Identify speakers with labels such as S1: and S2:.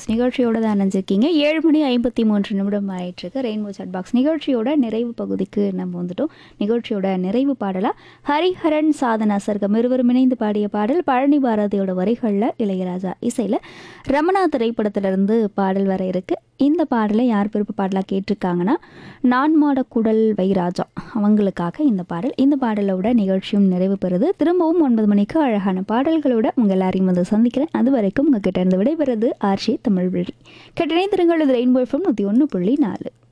S1: box நிகழ்ச்சியோட தான் நினைஞ்சிருக்கீங்க ஏழு மணி ஐம்பத்தி மூன்று நிமிடம் ஆயிட்டிருக்கு ரெயின்போ சாட் பாக்ஸ் நிகழ்ச்சியோட நிறைவு பகுதிக்கு நம்ம வந்துட்டோம் நிகழ்ச்சியோட நிறைவு பாடலாக ஹரிஹரன் சாதனா சர்க்கம் இருவரும் இணைந்து பாடிய பாடல் பழனி பாரதியோட வரிகளில் இளையராஜா இசையில் ரமணா திரைப்படத்திலிருந்து பாடல் வர இருக்கு இந்த பாடலை யார் விருப்ப பாடலாக கேட்டிருக்காங்கன்னா நான் மாட குடல் வைராஜா அவங்களுக்காக இந்த பாடல் இந்த பாடலோட நிகழ்ச்சியும் நிறைவு பெறுது திரும்பவும் ஒன்பது மணிக்கு அழகான பாடல்களோட உங்கள் எல்லாரையும் வந்து சந்திக்கிறேன் அது வரைக்கும் உங்ககிட்ட இருந்து விடைபெறுது ஆர்ஷி தமிழ் வழி கேட்டனை திருங்கள் இது ரெயின்போ எஃப்எம் நூற்றி ஒன்று புள்ளி நாலு